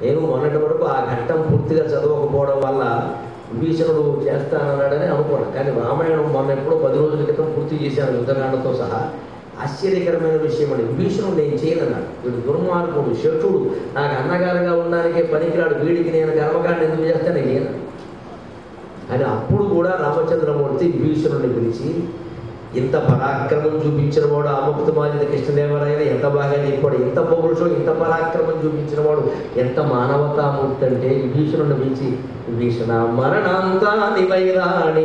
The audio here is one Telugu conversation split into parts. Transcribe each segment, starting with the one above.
నేను మొన్నటి వరకు ఆ ఘట్టం పూర్తిగా చదవకపోవడం వల్ల విభీషణుడు చేస్తానన్నాడని అనుకున్నాను కానీ రామాయణం మొన్న ఎప్పుడో పది రోజుల క్రితం పూర్తి చేశాను యుద్ధకాండతో సహా ఆశ్చర్యకరమైన విషయం అండి విభీషణుడు నేను చేయనన్నాడు వీడు దుర్మార్గుడు శత్రుడు నాకు అన్నగారుగా ఉండడానికే పనికిరాడు వీడికి నేను కర్మకాండ ఎందుకు చేస్తాను నేను చేయను అని అప్పుడు కూడా రామచంద్రమూర్తి విభీషణుడిని పిలిచి ఇంత పరాక్రమం చూపించిన వాడు ఆముక్తమాజిత కృష్ణదేవరాయన ఎంత బాగా చెప్పాడు ఇంత పౌరుషం ఇంత పరాక్రమం చూపించిన వాడు ఎంత మానవతామూర్తి అంటే విభీషణుడిని పిలిచి విభీషణ మరణాంతాని వైరాణి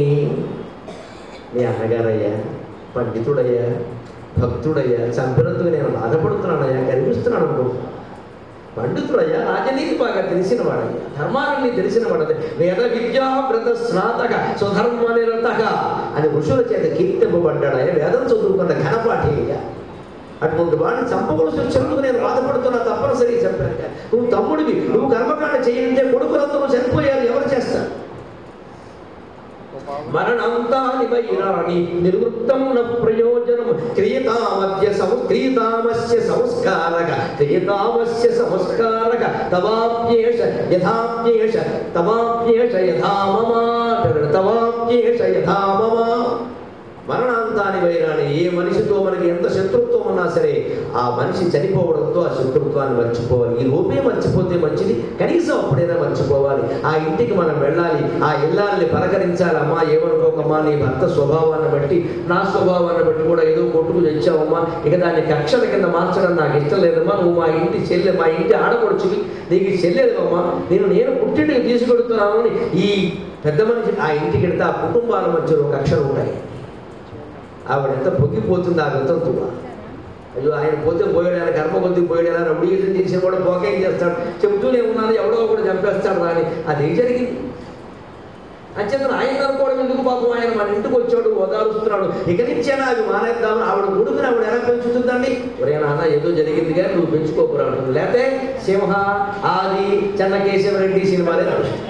మీ అన్నగారయ్యా పండితుడయ్యా భక్తుడయ్యా చంపినందుకు నేను బాధపడుతున్నానయ్యా కనిపిస్తున్నాను అనుకుంటున్నాను పండితుడయ్యా రాజనీతి బాగా తెలిసిన వాడయ్యా ధర్మాన్ని తెలిసిన వాడదే వేద విద్యా వ్రత స్నాతక స్వధర్మ నిరతక అని ఋషుల చేత కీర్తింపబడ్డాడయ్యా వేదం చదువుకున్న ఘనపాఠి అయ్యా అటువంటి వాడిని చంపవలసి వచ్చినందుకు నేను బాధపడుతున్నా తప్పనిసరి చెప్పాక నువ్వు తమ్ముడివి నువ్వు కర్మకాండ చేయంటే కొడుకులందరూ చనిపోయారు ఎవరు చేస్తారు మరణంతాని వైరాణి నివృత్తం న ప్రయోజనం క్రియతామద్య సం క్రియతామస్య సంస్కారక క్రియతామస్య సంస్కారక తవాప్యేష యథాప్యేష తవాప్యేష యథా మమ తవాప్యేష యథా మమ మరణాంతాని వైరాణి ఏ మనిషితో మనకి ఎంత శత్రుత్వం ఉన్నా సరే ఆ మనిషి చనిపోవడంతో ఆ శత్రుత్వాన్ని మర్చిపోవాలి ఈ లోపే మర్చిపోతే మంచిది కనీసం అప్పుడైనా మర్చిపోవాలి ఆ ఇంటికి మనం వెళ్ళాలి ఆ ఇల్లాల్ని పలకరించాలి అమ్మా ఏమనుకోకమ్మా నీ భర్త స్వభావాన్ని బట్టి నా స్వభావాన్ని బట్టి కూడా ఏదో కొట్టుకు తెచ్చావమ్మా ఇక దాన్ని కక్షల కింద మార్చడం నాకు ఇష్టం లేదమ్మా నువ్వు మా ఇంటి చెల్లె మా ఇంటి ఆడపడుచువి నీకు చెల్లెదమ్మా నేను నేను పుట్టింటికి తీసుకెడుతున్నాను అని ఈ పెద్ద మనిషి ఆ ఇంటికి వెళ్తే ఆ కుటుంబాల మధ్యలో కక్షలు ఉంటాయి ఆవిడంతా పొంగిపోతుంది ఆ వితంతువ అయ్యో ఆయన పోతే పోయాడు ఆయన కర్మ కొద్ది పోయాడు ఆయన రౌడీజం చేసి కూడా పోకేం చేస్తాడు చెబుతూనే ఉన్నాను ఎవడో ఒకటి చంపేస్తాడు రాని అది జరిగింది అంచేతన ఆయన అనుకోవడం ఎందుకు పాపం ఆయన మన ఇంటికి వచ్చాడు ఓదారుస్తున్నాడు ఇక నుంచైనా అవి మానేద్దామని ఆవిడ కొడుకుని ఆవిడ ఎలా పెంచుతుందండి ఒరే నాన్న ఏదో జరిగింది కానీ నువ్వు పెంచుకోకురాడు లేకపోతే సింహ ఆది చెన్నకేశవరెడ్డి సినిమాలే నడుస్తుంది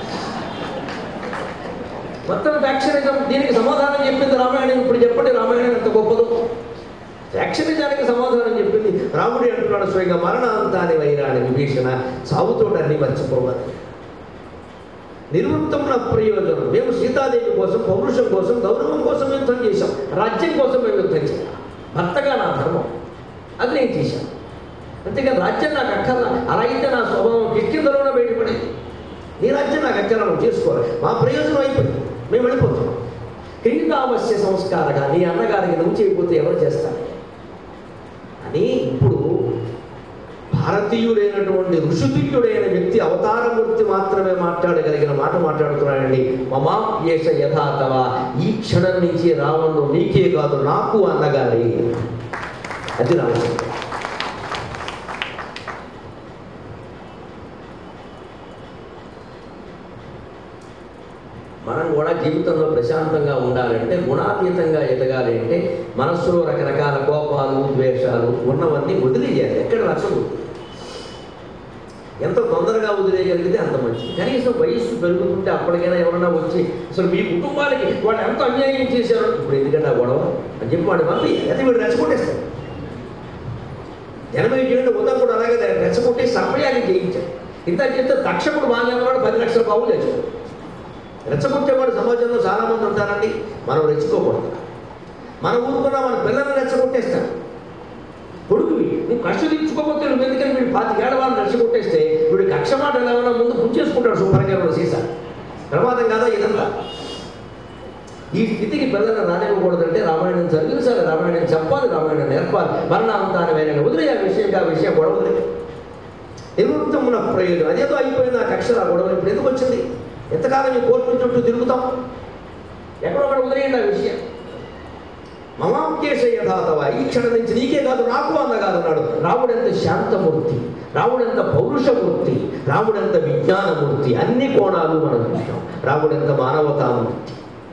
మొత్తం ఫ్యాక్షనిజం దీనికి సమాధానం చెప్పింది రామాయణం ఇప్పుడు చెప్పండి రామాయణం ఎంత గొప్పదో ఫ్యాక్షనిజానికి సమాధానం చెప్పింది రాముడి అంటున్నాడు స్వయంగా మరణాంతాన్ని వైరాని విభీషణ సాగుతోటి అన్ని మర్చిపోవాలి నిర్వృత్తమున ప్రయోజనం మేము సీతాదేవి కోసం పౌరుషం కోసం గౌరవం కోసం యుద్ధం చేశాం రాజ్యం కోసం మేము యుద్ధం చేయాలి భర్తగా నా ధర్మం అది నేను చేశాను అంతేకాని రాజ్యం నాకు అక్కర్లా అలా అయితే నా స్వభావం కిష్కిందలోనే బయటపడేది నీ రాజ్యం నాకు అక్కర్లా నువ్వు చేసుకోవాలి మా ప్రయోజనం అయిపోయింది మేము వెళ్ళిపోతున్నాం క్రీడావశ్య సంస్కారగా నీ అన్నగారికి నువ్వు చేయకపోతే ఎవరు చేస్తారు అని ఇప్పుడు భారతీయుడైనటువంటి ఋషుతుల్యుడైన వ్యక్తి అవతారమూర్తి మాత్రమే మాట్లాడగలిగిన మాట మాట్లాడుతున్నాడండి మమా ఏష యథాతవ ఈ క్షణం నుంచి రావణుడు నీకే కాదు నాకు అన్నగారి అది రావణుడు మనం కూడా జీవితంలో ప్రశాంతంగా ఉండాలంటే గుణాతీతంగా ఎదగాలి అంటే మనస్సులో రకరకాల కోపాలు ద్వేషాలు ఉన్నవన్నీ వదిలేయాలి ఎక్కడ రక్షణ ఎంత తొందరగా వదిలేయగలిగితే అంత మంచిది కనీసం వయస్సు పెరుగుతుంటే అప్పటికైనా ఎవరైనా వచ్చి అసలు మీ కుటుంబానికి వాళ్ళు ఎంత అన్యాయం చేశారు ఇప్పుడు ఎందుకంటే ఆ గొడవ అని చెప్పి వాడు పంపి అయితే వీడు రెచ్చగొట్టేస్తాడు ఎనభై ఏళ్ళు ఉదప్పుడు అలాగే రెచ్చగొట్టి సర్పయాన్ని చేయించాడు ఇంత చేస్తే తక్షకుడు బాగాలేవాడు పది లక్షల బాబులు తెచ్చాడు రెచ్చగొట్టేవాడు సమాజంలో చాలామంది ఉంటారండి మనం రెచ్చుకోకూడదు మన ఊరుకున్న మన పిల్లల్ని రెచ్చగొట్టేస్తాడు కొడుకువి నువ్వు కక్ష తీర్చుకోకపోతే నువ్వు ఎందుకని వీడు పాతికేళ్ల వాళ్ళని రెచ్చగొట్టేస్తే వీడు కక్ష మాట ఎలా ఉన్నా ముందు పుచ్చేసుకుంటాడు శుభ్రంగా సీసా ప్రమాదం కాదా ఇదంతా ఈ స్థితికి పిల్లల్ని రానివ్వకూడదంటే రామాయణం చదివించాలి రామాయణం చెప్పాలి రామాయణం నేర్పాలి మరణాంతాన్ని వేరే వదిలే ఆ విషయం ఆ విషయం గొడవలే నివృత్తమున ప్రయోజనం అదేదో అయిపోయింది ఆ కక్ష ఆ గొడవ ఇప్పుడు ఎందుకు వచ్చింది ఎంతకాలం ఈ కోర్టు చుట్టూ తిరుగుతాం ఎక్కడొక్కడ వదిలేయండి ఆ విషయం మమాంకేశ యథాతవ ఈ క్షణం నుంచి నీకే కాదు నాకు అన్న కాదు అన్నాడు రాముడెంత శాంతమూర్తి రాముడెంత పౌరుషమూర్తి రాముడెంత విజ్ఞానమూర్తి అన్ని కోణాలు మనం చూసాం రాముడెంత మానవతామూర్తి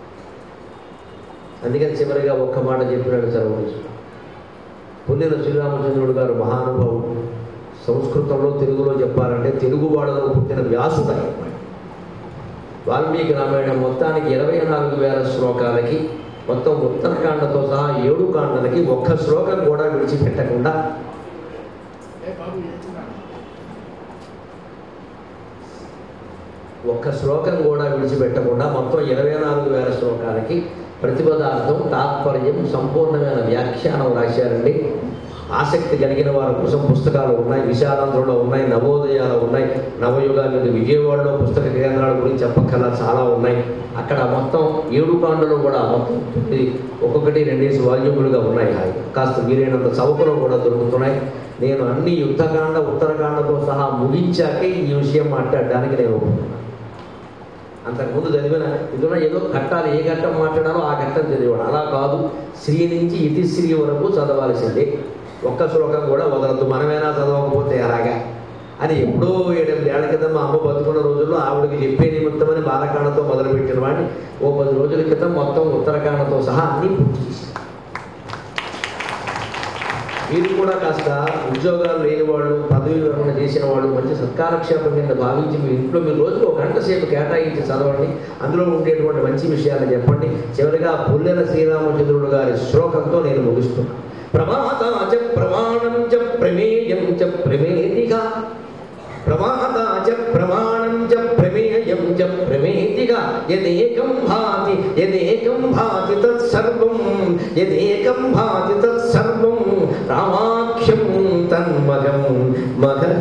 అందుకని చివరిగా ఒక్క మాట చెప్పినాడు సర్వకృష్ణ పుల్లిన శ్రీరామచంద్రుడు గారు మహానుభావుడు సంస్కృతంలో తెలుగులో చెప్పాలంటే తెలుగు వాళ్ళలో పుట్టిన వ్యాసుడు వాల్మీకి రామాయణం మొత్తానికి ఇరవై నాలుగు వేల శ్లోకాలకి మొత్తం ఉత్తరకాండతో సహా ఏడు కాండలకి ఒక్క శ్లోకం కూడా విడిచిపెట్టకుండా ఒక్క శ్లోకం కూడా విడిచిపెట్టకుండా మొత్తం ఇరవై నాలుగు వేల శ్లోకాలకి ప్రతిపదార్థం తాత్పర్యం సంపూర్ణమైన వ్యాఖ్యానం రాశారండి ఆసక్తి కలిగిన వారి కోసం పుస్తకాలు ఉన్నాయి విశాలాంధ్రలో ఉన్నాయి నవోదయాలు ఉన్నాయి నవయుగాలు విజయవాడలో పుస్తక కేంద్రాల గురించి చెప్పక్కర్లా చాలా ఉన్నాయి అక్కడ మొత్తం ఏడు కాండలు కూడా మొత్తం తొమ్మిది ఒక్కొక్కటి రెండేసి వాల్యూములుగా ఉన్నాయి హాయి కాస్త వీలైనంత చౌకలో కూడా దొరుకుతున్నాయి నేను అన్ని యుద్ధకాండ ఉత్తరకాండతో సహా ముగించాకే ఈ విషయం మాట్లాడడానికి నేను ఒప్పుకున్నాను అంతకుముందు చదివిన ఇదిలో ఏదో ఘట్టాలు ఏ ఘట్టం మాట్లాడాలో ఆ ఘట్టం చదివాడు అలా కాదు శ్రీ నుంచి ఇతి శ్రీ వరకు చదవాల్సిందే ఒక్క శ్లోకం కూడా వదలద్దు మనమేనా చదవకపోతే అలాగా అని ఎప్పుడో ఏడెనిమిది ఏళ్ల క్రితం మా అమ్మ బతుకున్న రోజుల్లో ఆవిడకి చెప్పే నిమిత్తమని బాలకాండతో మొదలుపెట్టిన వాడిని ఓ పది రోజుల క్రితం మొత్తం ఉత్తరకాండతో సహా అన్నీ పూర్తి చేశాను మీరు కూడా కాస్త ఉద్యోగాలు లేని వాళ్ళు పదవి విరమణ చేసిన వాళ్ళు మంచి సత్కారక్షేపం కింద భావించి మీ ఇంట్లో మీరు రోజుకు ఒక గంట సేపు కేటాయించి చదవండి అందులో ఉండేటువంటి మంచి విషయాలు చెప్పండి చివరిగా పుల్లెల శ్రీరామచంద్రుడు గారి శ్లోకంతో నేను ముగిస్తున్నాను ప్రమాత చ ప్రమాణం చ ప్రమేయం చ ప్రమేతిగా ప్రమాత చ ప్రమాణం చ ప్రమేయం చ ప్రమేతిగా యదేకం భాతి యదేకం భాతి తత్సర్వం యదేకం భాతి తత్సర్వం రామాఖ్యం తన్మగం మగధ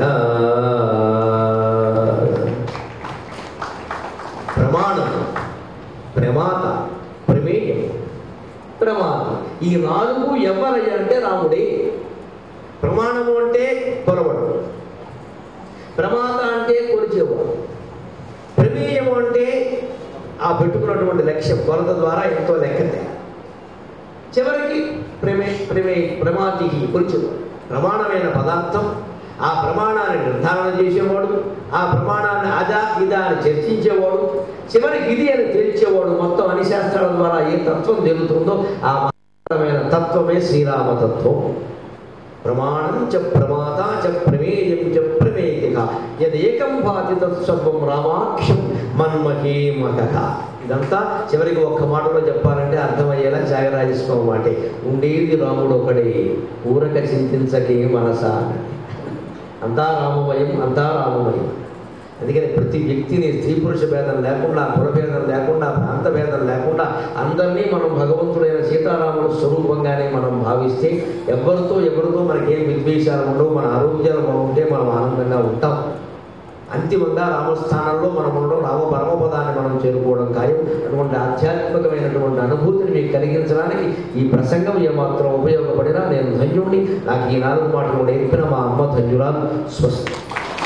ప్రమాణం ప్రమాత ప్రమేయం ప్రమాత ఈ నాలుగు ఎవరయ్యా అంటే రాముడే ప్రమాణము అంటే కొలవడం ప్రమాత అంటే కొలిచేవాడు ప్రమేయము అంటే ఆ పెట్టుకున్నటువంటి లక్ష్యం కొలత ద్వారా ఎంతో లెక్క తేలి. చివరికి ప్రమే ప్రమే ప్రమాతికి కొలిచేవాడు ప్రమాణమైన పదార్థం ఆ ప్రమాణాన్ని నిర్ధారణ చేసేవాడు ఆ ప్రమాణాన్ని అదా ఇదా అని చర్చించేవాడు చివరికి ఇది అని తేల్చేవాడు మొత్తం అన్ని శాస్త్రాల ద్వారా ఏ తత్వం తెలుతుందో ఆ మహత్తరమైన తత్వమే శ్రీరామతత్వం ప్రమాణం చ ప్రమాత చ ప్రమేయం చ ప్రమేతిక యదేకం భాతి తత్సర్వం రామాక్షం మన్మహే మగక ఇదంతా చివరికి ఒక్క మాటలో చెప్పాలంటే అర్థమయ్యేలా త్యాగరాజస్వామి మాటే ఉండేది రాముడు ఒకడే ఊరక చింతించకే మనస అంతా రామమయం అంతా రామమయం అందుకని ప్రతి వ్యక్తిని స్త్రీ పురుష భేదం లేకుండా కులభేదం లేకుండా ప్రాంత భేదం లేకుండా అందరినీ మనం భగవంతుడైన సీతారాముల స్వరూపంగానే మనం భావిస్తే ఎవరితో ఎవరితో మనకేం విద్వేషాలు ఉండవు మన ఆరోగ్యాలు బాగుంటే మనం ఆనందంగా ఉంటాం అంతిమంగా రామస్థానంలో మనం ఉండడం రామ పరమపదాన్ని మనం చేరుకోవడం ఖాయం అటువంటి ఆధ్యాత్మికమైనటువంటి అనుభూతిని మీకు కలిగించడానికి ఈ ప్రసంగం ఏమాత్రం ఉపయోగపడినా నేను ధన్యుణ్ణి నాకు ఈ నాలుగు మాటలు నేర్పిన మా అమ్మ ధన్యురాలు స్వస్తి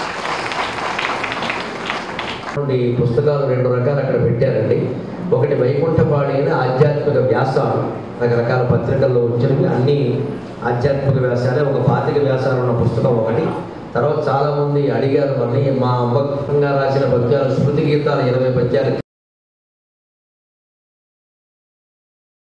ఈ పుస్తకాలు రెండు రకాలు అక్కడ పెట్టారండి ఒకటి వైకుంఠపాడి అని ఆధ్యాత్మిక వ్యాసాలు రకరకాల పత్రికల్లో వచ్చినవి అన్ని ఆధ్యాత్మిక వ్యాసాలే ఒక పాతిక వ్యాసాలు ఉన్న పుస్తకం ఒకటి తర్వాత చాలామంది అడిగారు మరి మా అమ్మకంగా రాసిన పద్యాలు స్మృతి గీతాలు ఇరవై పద్యాలు